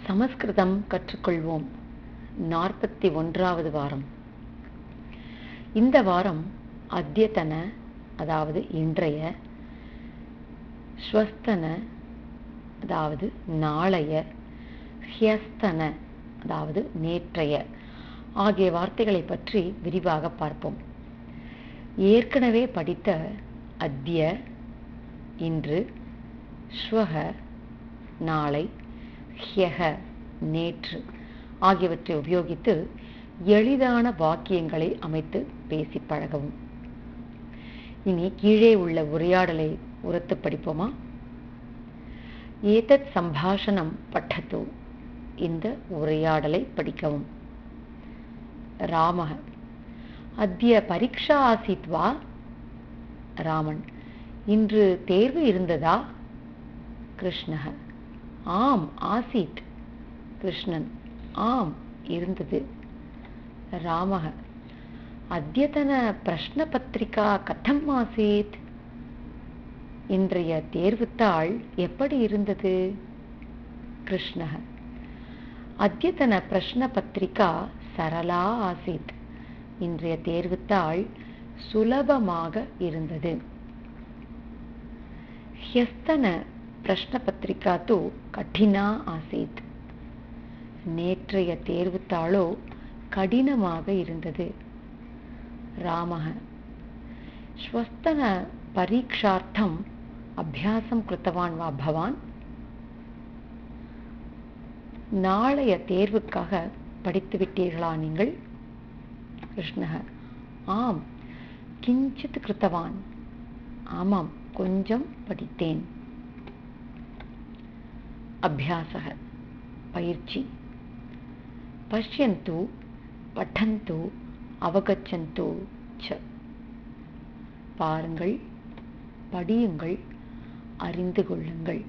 சமஸ்கிருதம் கற்றுக்கொள்வோம் நாற்பத்தி ஒன்றாவது வாரம் இந்த வாரம் அத்தியத்தன அதாவது இன்றைய ஸ்வஸ்தன அதாவது நாளைய ஹியஸ்தன அதாவது நேற்றைய ஆகிய வார்த்தைகளை பற்றி விரிவாக பார்ப்போம் ஏற்கனவே படித்த அத்திய இன்று ஸ்வக நாளை ஹியக நேற்று ஆகியவற்றை உபயோகித்து எளிதான வாக்கியங்களை அமைத்து பேசி பழகவும் இனி கீழே உள்ள உரையாடலை உரத்து படிப்போமா ஏதத் சம்பாஷணம் பட்டத்து இந்த உரையாடலை படிக்கவும் ராம அத்திய பரீட்சா ஆசீத் வா ராமன் இன்று தேர்வு இருந்ததா கிருஷ்ணக ஆம் ஆசீத் கிருஷ்ணன் ஆம் இருந்தது ராமக அத்தியதன பிரஷ்ன பத்திரிகா கதம் ஆசீத் இன்றைய தேர்வுத்தாள் எப்படி இருந்தது கிருஷ்ணக அத்தியதன பிரஷ்ன பத்திரிகா சரளா ஆசீத் இன்றைய தேர்வுத்தாள் சுலபமாக இருந்தது ஹியஸ்தன பிரஷ்ன பத்திரிகா தூ கடினா ஆசீத் நேற்றைய தேர்வுத்தாளோ கடினமாக இருந்தது ராமக ஸ்வஸ்தன பரீட்சார்த்தம் அபியாசம் கிருத்தவான் வா பவான் நாளைய தேர்வுக்காக படித்து விட்டீர்களா நீங்கள் கிருஷ்ணக ஆம் கிஞ்சித் கிருத்தவான் ஆமாம் கொஞ்சம் படித்தேன் அபியாசக பயிற்சி பஷ்யந்து பட்டந்து அவகச்சந்து ச பாருங்கள் படியுங்கள் அறிந்து கொள்ளுங்கள்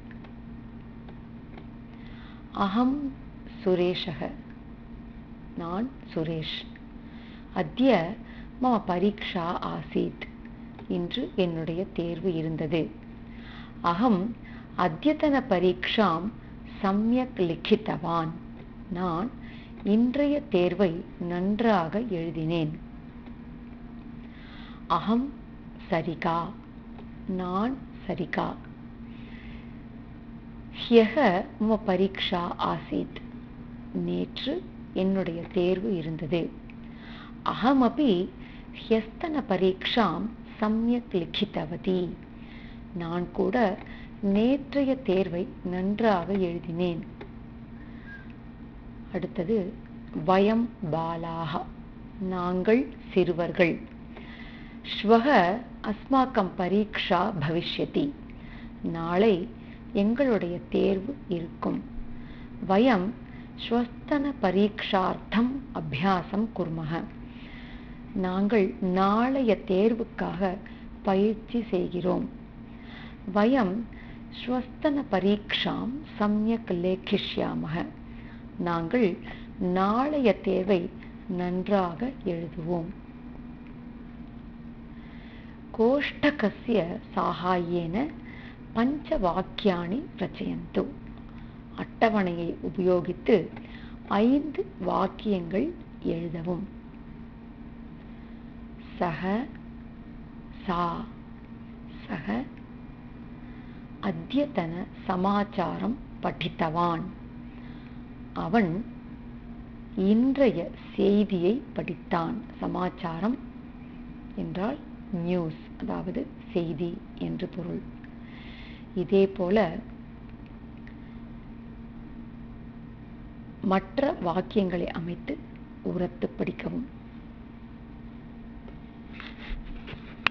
அகம் சுரேஷக நான் சுரேஷ் அத்திய மம பரீட்சா ஆசீத் இன்று என்னுடைய தேர்வு இருந்தது அகம் அத்தியத்தன பரீட்சாம் சம்யக் லிখিத்தவான் நான் இன்றைய தேர்வை நன்றாக எழுதினேன் அகம் சரிகா நான் சரிகா ஹியக மம பரீட்சா ஆசீத் நேற்று என்னுடைய தேர்வு இருந்தது அகமபி ஹியஸ்தன பரீட்சாம் சம்யக் லிখিத்தவதி நான் கூட நேற்றைய தேர்வை நன்றாக எழுதினேன் அடுத்தது வயம் பாலாக நாங்கள் சிறுவர்கள் ஸ்வக அஸ்மாக்கம் பரீட்சா பவிஷ்யதி நாளை எங்களுடைய தேர்வு இருக்கும் வயம் ஸ்வஸ்தன பரீட்சார்த்தம் அபியாசம் குர்மக நாங்கள் நாளைய தேர்வுக்காக பயிற்சி செய்கிறோம் வயம் ஸ்வஸ்தன பரீட்சாம் சம்யக் லேக்கிஷ்யாமக நாங்கள் நாளைய தேர்வை நன்றாக எழுதுவோம் கோஷ்டகசிய சாகாயேன பஞ்ச வாக்கியாணி ரச்சயந்து அட்டவணையை உபயோகித்து ஐந்து வாக்கியங்கள் எழுதவும் சக சா சக அத்தியத்தன சமாச்சாரம் படித்தவான் அவன் இன்றைய செய்தியை படித்தான் சமாச்சாரம் என்றால் நியூஸ் அதாவது செய்தி என்று பொருள் இதே போல மற்ற வாக்கியங்களை அமைத்து உரத்து படிக்கவும்